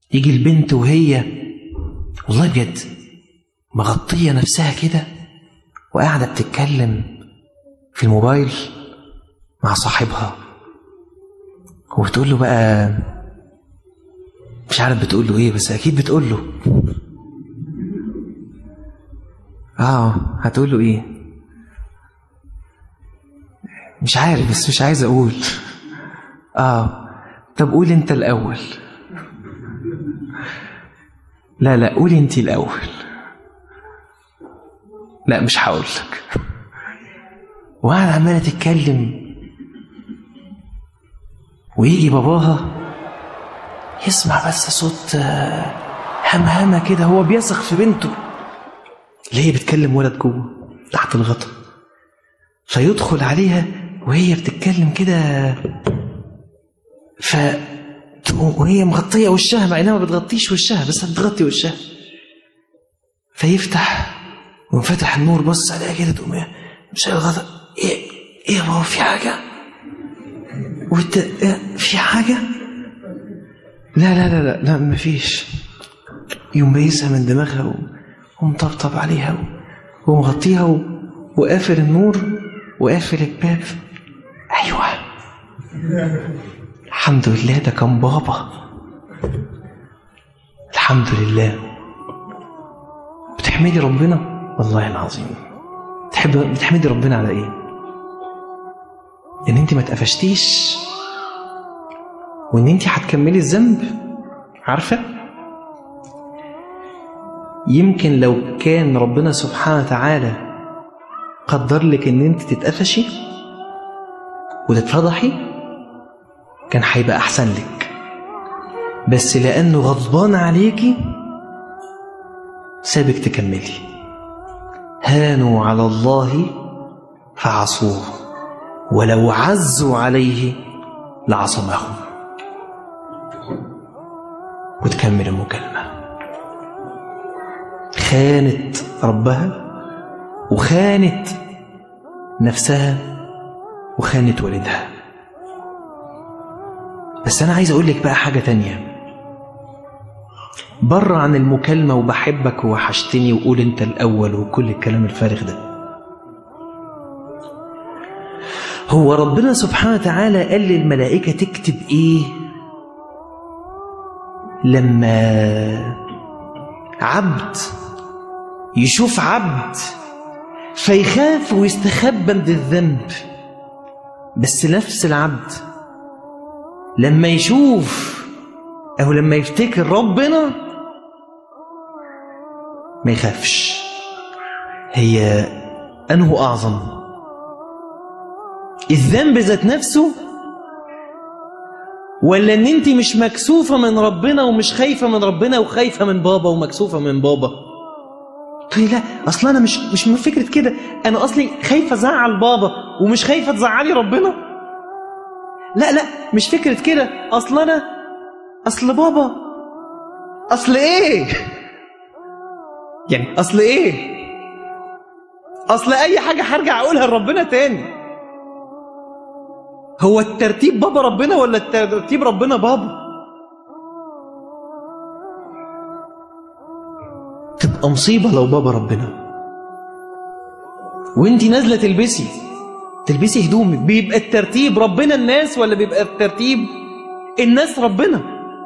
يجي البنت وهي والله بجد مغطية نفسها كده وقاعدة بتتكلم في الموبايل مع صاحبها وبتقول له بقى مش عارف بتقول له ايه بس اكيد بتقول له اه هتقول له ايه مش عارف بس مش عايز اقول اه طب قول انت الاول لا لا قولي انت الاول لا مش هقول لك وقاعدة عمالة تتكلم ويجي باباها يسمع بس صوت آه، همهمة كده هو بيثق في بنته اللي هي بتكلم ولد جوه تحت الغطا فيدخل عليها وهي بتتكلم كده ف تقوم وهي مغطية وشها مع انها ما بتغطيش وشها بس بتغطي وشها فيفتح وانفتح النور بص عليها كده تقوم إيه؟ مش الغطا ايه ايه يا بابا في حاجة؟ وانت إيه؟ في حاجة؟ لا لا لا لا لا مفيش يوم بيسها من دماغها و- ومطبطب عليها و- ومغطيها و- وقافل النور وقافل الباب ايوه الحمد لله ده كان بابا الحمد لله بتحمدي ربنا والله العظيم بتحب بتحمدي ربنا على ايه ان انت ما اتقفشتيش وان انت هتكملي الذنب عارفه يمكن لو كان ربنا سبحانه وتعالى قدر لك ان انت تتقفشي وتتفضحي كان هيبقى احسن لك بس لانه غضبان عليكي سابك تكملي هانوا على الله فعصوه ولو عزوا عليه لعصمهم وتكمل المكالمة خانت ربها وخانت نفسها وخانت والدها بس أنا عايز أقول لك بقى حاجة تانية بره عن المكالمة وبحبك ووحشتني وقول أنت الأول وكل الكلام الفارغ ده هو ربنا سبحانه وتعالى قال للملائكة تكتب إيه لما عبد يشوف عبد فيخاف ويستخبى من الذنب بس نفس العبد لما يشوف أو لما يفتكر ربنا ما يخافش هي أنه أعظم الذنب ذات نفسه ولا ان انت مش مكسوفه من ربنا ومش خايفه من ربنا وخايفه من بابا ومكسوفه من بابا تقولي لا اصل انا مش مش من فكره كده انا اصلي خايفه ازعل بابا ومش خايفه تزعلي ربنا لا لا مش فكره كده اصل انا اصل بابا اصل ايه يعني اصل ايه اصل اي حاجه هرجع اقولها لربنا تاني هو الترتيب بابا ربنا ولا الترتيب ربنا بابا تبقى مصيبة لو بابا ربنا وانتي نازلة تلبسي تلبسي هدومك بيبقى الترتيب ربنا الناس ولا بيبقى الترتيب الناس ربنا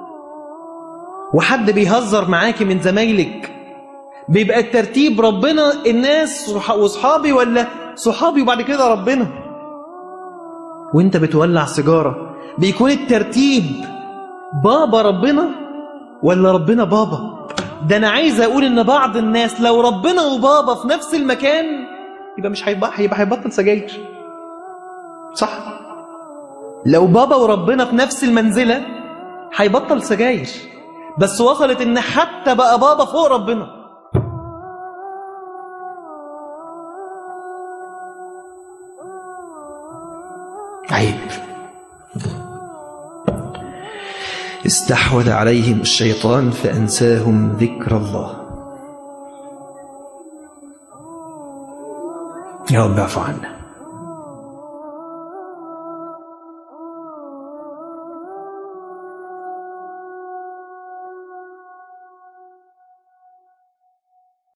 وحد بيهزر معاكي من زمايلك بيبقى الترتيب ربنا الناس وصحابي ولا صحابي وبعد كده ربنا وانت بتولع سيجارة بيكون الترتيب بابا ربنا ولا ربنا بابا ده انا عايز اقول ان بعض الناس لو ربنا وبابا في نفس المكان يبقى مش هيبقى هيبقى هيبطل سجاير صح لو بابا وربنا في نفس المنزلة هيبطل سجاير بس وصلت ان حتى بقى بابا فوق ربنا عيب استحوذ عليهم الشيطان فأنساهم ذكر الله يا رب اعف عنا